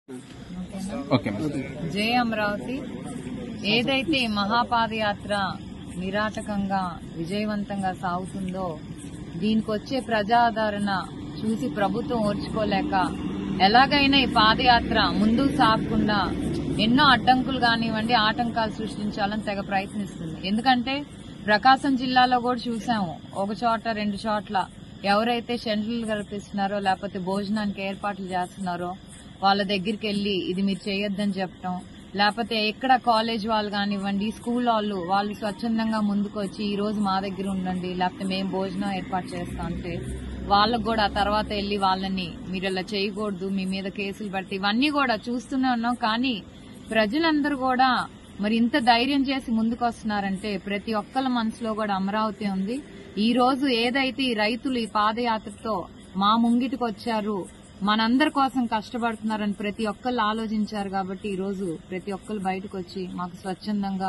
okay madam జై అమరావతి ఏదైతే ఈ మహాపాదయాత్ర నిరాటకంగా విజయవంతంగా సాగుతుందో దీనికి వచ్చే ప్రజాదరణ చూసి ప్రభుత్వం ఓర్చుకోలేక ఎలాగైనా ఈ పాదయాత్ర ముందుకు సాగకుండా ఎన్నో అడ్డంకులు కానివ్వండి ఆటంకాలు సృష్టించాలని తెగ ప్రయత్నిస్తుంది ఎందుకంటే ప్రకాశం జిల్లాలో కూడా చూసాము ఒక చోట రెండు చోట్ల ఎవరైతే షెడ్యూల్ కల్పిస్తున్నారో లేకపోతే భోజనానికి ఏర్పాట్లు చేస్తున్నారో వాళ్ళ దగ్గరికి వెళ్ళి ఇది మీరు చేయొద్దని చెప్పటం లేకపోతే ఎక్కడ కాలేజ్ వాళ్ళు కానివ్వండి స్కూల్ వాళ్ళు వాళ్ళు స్వచ్ఛందంగా ముందుకు వచ్చి ఈ రోజు మా దగ్గర ఉండండి లేకపోతే మేము భోజనం ఏర్పాటు చేస్తాం అంటే వాళ్ళకు కూడా తర్వాత వెళ్ళి వాళ్ళని మీరు ఇలా చేయకూడదు మీ మీద కేసులు పెడితే ఇవన్నీ కూడా చూస్తూనే ఉన్నాం కానీ ప్రజలందరూ కూడా మరి ఇంత ధైర్యం చేసి ముందుకు వస్తున్నారంటే ప్రతి ఒక్కళ్ళ మనసులో కూడా అమరావతి ఉంది ఈ రోజు ఏదైతే ఈ రైతులు ఈ పాదయాత్రతో మా ముంగిటికి వచ్చారు మనందరి కోసం కష్టపడుతున్నారని ప్రతి ఒక్కళ్ళు ఆలోచించారు కాబట్టి ఈ రోజు ప్రతి ఒక్కళ్ళు బయటకు వచ్చి మాకు స్వచ్ఛందంగా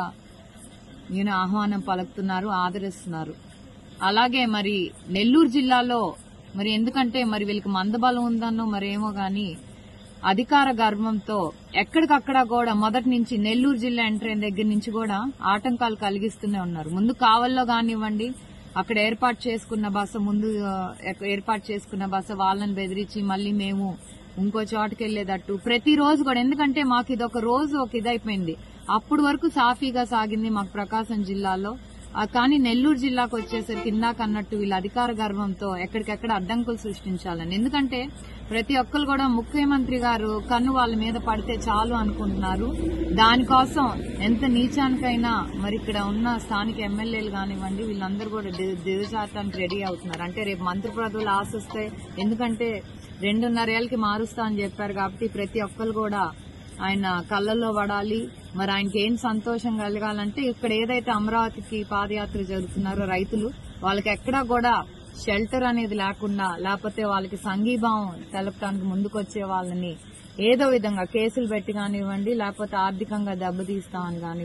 నేను ఆహ్వానం పలుకుతున్నారు ఆదరిస్తున్నారు అలాగే మరి నెల్లూరు జిల్లాలో మరి ఎందుకంటే మరి వీళ్ళకి మందబలం ఉందన్నో మరేమో గాని అధికార గర్వంతో ఎక్కడికక్కడ కూడా మొదటి నుంచి నెల్లూరు జిల్లా ఎంటర్ అయిన దగ్గర నుంచి కూడా ఆటంకాలు కలిగిస్తూనే ఉన్నారు ముందు కావల్లో కానివ్వండి అక్కడ ఏర్పాటు చేసుకున్న బస ముందు ఆ, ఎక్క- ఏర్పాటు చేసుకున్న బస వాళ్ళని బెదిరించి మళ్ళీ మేము ఇంకో చోటుకి వెళ్లేదట్టు ప్రతిరోజు కూడా ఎందుకంటే మాకు ఇది ఒక రోజు ఒక ఇదైపోయింది అప్పుడు వరకు సాఫీగా సాగింది మాకు ప్రకాశం జిల్లాలో ఆ, కానీ నెల్లూరు జిల్లాకు వచ్చేసరికి ఇందాక అన్నట్టు వీళ్ళ అధికార గర్వంతో ఎక్కడికెక్కడ అడ్డంకులు సృష్టించాలని ఎందుకంటే ప్రతి ఒక్కరు కూడా ముఖ్యమంత్రి గారు కన్ను వాళ్ళ మీద పడితే చాలు అనుకుంటున్నారు దానికోసం ఎంత నీచానికైనా మరి ఇక్కడ ఉన్న స్థానిక ఎమ్మెల్యేలు కానివ్వండి వీళ్ళందరూ కూడా ది- దిగజారటానికి రెడీ అవుతున్నారు అంటే రేపు మంత్రి పదవులు ఆశ వస్తాయి ఎందుకంటే రెండున్నరేళ్ళకి మారుస్తా అని చెప్పారు కాబట్టి ప్రతి ఒక్కరు కూడా ఆయన కళ్ళల్లో పడాలి మరి ఆయనకి ఏం సంతోషం కలగాలంటే ఇక్కడ ఏదైతే అమరావతికి పాదయాత్ర జరుగుతున్నారో రైతులు వాళ్ళకి ఎక్కడా కూడా షెల్టర్ అనేది లేకుండా లేకపోతే వాళ్ళకి సంఘీభావం తెలపడానికి ముందుకొచ్చే వాళ్ళని ఏదో విధంగా కేసులు పెట్టి కానివ్వండి లేకపోతే ఆర్థికంగా దెబ్బతీస్తామని కానివ్వండి